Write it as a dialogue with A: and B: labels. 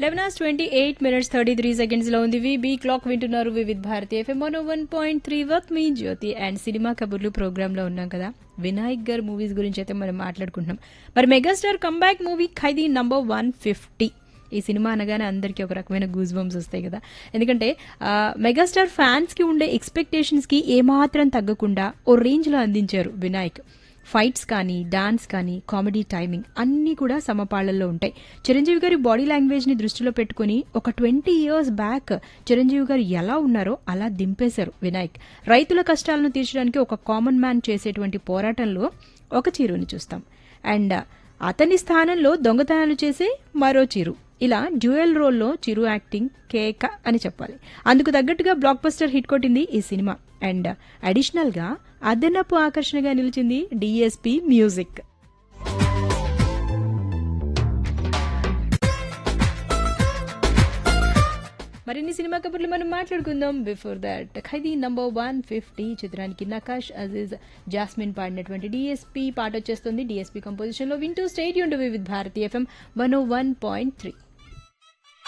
A: eleven hours twenty eight minutes thirty three seconds లో ఉంది బీ క్లాక్ వింటున్నారు Vividh Bharati FM one one point three వర్క్ మీ జ్యోతి అండ్ సినిమా కబుర్లు ప్రోగ్రామ్ లో ఉన్నాం కదా వినాయక్ గారు మూవీస్ గురించి అయితే మనం మాట్లాడుకుంటున్నాం మరి megastar comeback movie Khaidi number one fifty ఈ సినిమా అనగానే అందరికీ ఒక రకమైన గూజ్ బంప్స్ వస్తాయి కదా ఎందుకంటే ఆ, మెగాస్టార్ ఫ్యాన్స్ కి ఉండే ఎక్స్పెక్టేషన్స్ కి ఏమాత్రం తగ్గకుండా ఓ రేంజ్ లో అందించారు వినాయక్ ఫైట్స్ కానీ డాన్స్ కానీ కామెడీ టైమింగ్ అన్నీ కూడా సమపాళ్లలో ఉంటాయి చిరంజీవి గారి బాడీ లాంగ్వేజ్ ని దృష్టిలో పెట్టుకుని ఒక ట్వంటీ ఇయర్స్ బ్యాక్ చిరంజీవి గారు ఎలా ఉన్నారో అలా దింపేశారు వినాయక్ రైతుల కష్టాలను తీర్చడానికి ఒక కామన్ మ్యాన్ చేసేటువంటి పోరాటంలో ఒక చీరుని చూస్తాం అండ్ అతని స్థానంలో దొంగతనాలు చేసే మరో చిరు ఇలా డ్యూయల్ రోల్లో చిరు యాక్టింగ్ కేక అని చెప్పాలి అందుకు తగ్గట్టుగా బ్లాక్ బస్టర్ హిట్ కొట్టింది ఈ సినిమా అండ్ అడిషనల్ గా అదనపు ఆకర్షణగా నిలిచింది డిఎస్పి మ్యూజిక్ మరిన్ని సినిమా కబుర్లు మనం మాట్లాడుకుందాం before that Khaidi number one fifty చిత్రానికి నకాష్ అజీజ్ జాస్మిన్ పాడినటువంటి డిఎస్పి పాట వచ్చేస్తుంది డిఎస్పి కంపోజిషన్ లో వింటూ stay tuned with Bharati FM one one point three